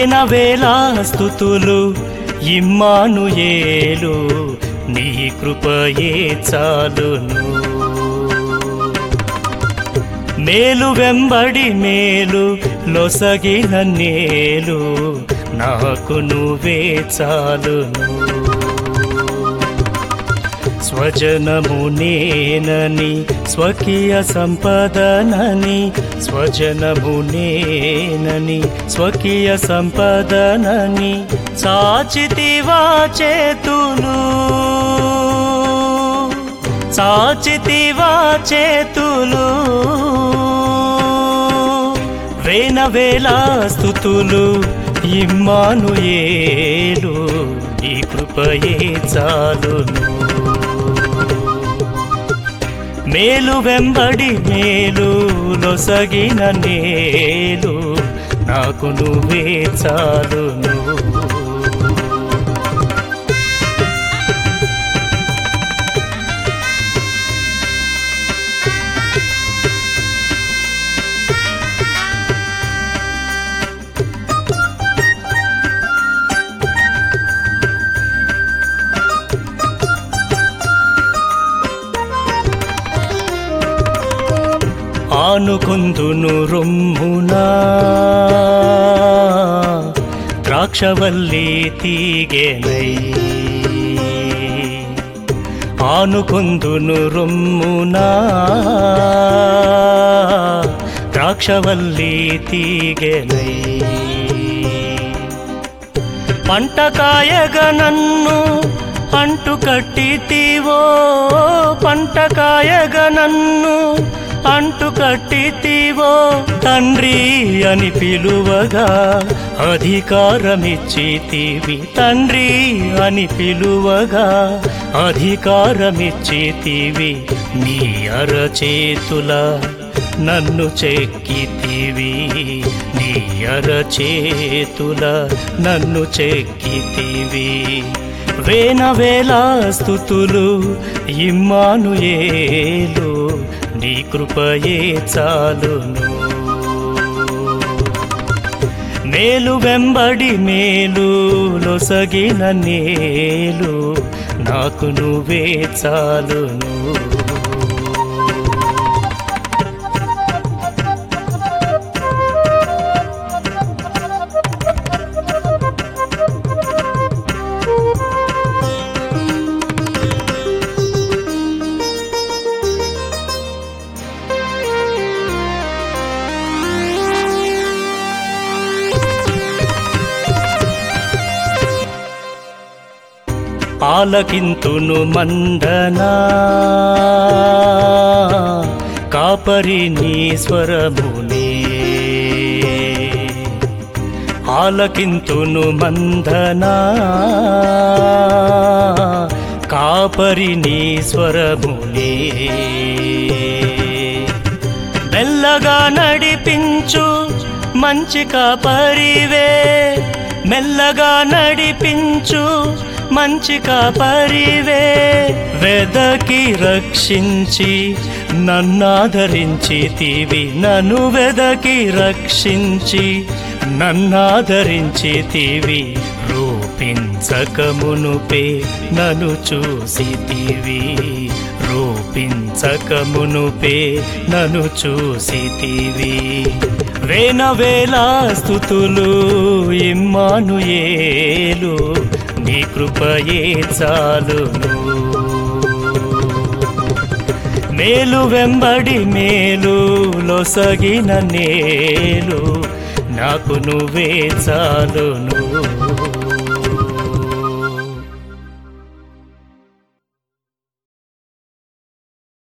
వేన వేలా స్థుతులు ఇమ్మాను ఏలు నీ కృపయే చాలును మేలు వెంబడి మేలు లొసగిన నేలు నాకు నువ్వే చాలును స్వజనము నేనని స్వకీయ సంపదనని స్వజనము నేనని స్వకీయ సంపదనని చాచితివా చేతులు చాచితివా చేతులు వేన వేల స్థుతులు ఇమ్మాను ఏలు ఈ కృపయే చాలును మేలు వెంబడి మేలు లొసగిన నేలు నాకు నువ్వే చాలును ఆనుకుందును రొమ్మునా ద్రాక్షవల్లి తీగెనై ఆనుకుందును రొమ్మునా ద్రాక్షవల్లి తీగెనై పంట కాయగా నన్ను అంటు కట్టితివో పంట కాయగా నన్ను అంటు కట్టితివో తండ్రి అని పిలువగా అధికారమిచ్చితివి తండ్రి అని పిలువగా అధికారమిచ్చితివి నీ అరచేతుల నన్ను చెక్కితివి నీ అరచేతుల నన్ను చెక్కితివి వేన వేల స్థుతులు ఇమ్మాను ఏలు నీ కృపయే చాలును మేలు వెంబడి మేలు లొసగిన నేలు నాకు నువ్వే చాలును ఆలకింతును మందనా కాపరి నీ స్వరమునే ఆలకింతును మందనా కాపరి నీ స్వరమునే మెల్లగా నడిపించు మంచి కాపరివే మెల్లగా నడిపించు మంచి కాపరివే వెదకి రక్షించి నన్నాదరించి తీవి నన్ను వెదకి రక్షించి నన్నాదరించి తీవి రూపించకమునుపే నన్ను చూసితివి రూపించకమునుపే నన్ను చూసితివి వేన వేల స్థుతులు ఇమ్మాను ఏలు నీ కృపయే చాలును మేలు వెంబడి మేలు లొసగిన నేలు నాకు నువ్వే చాలును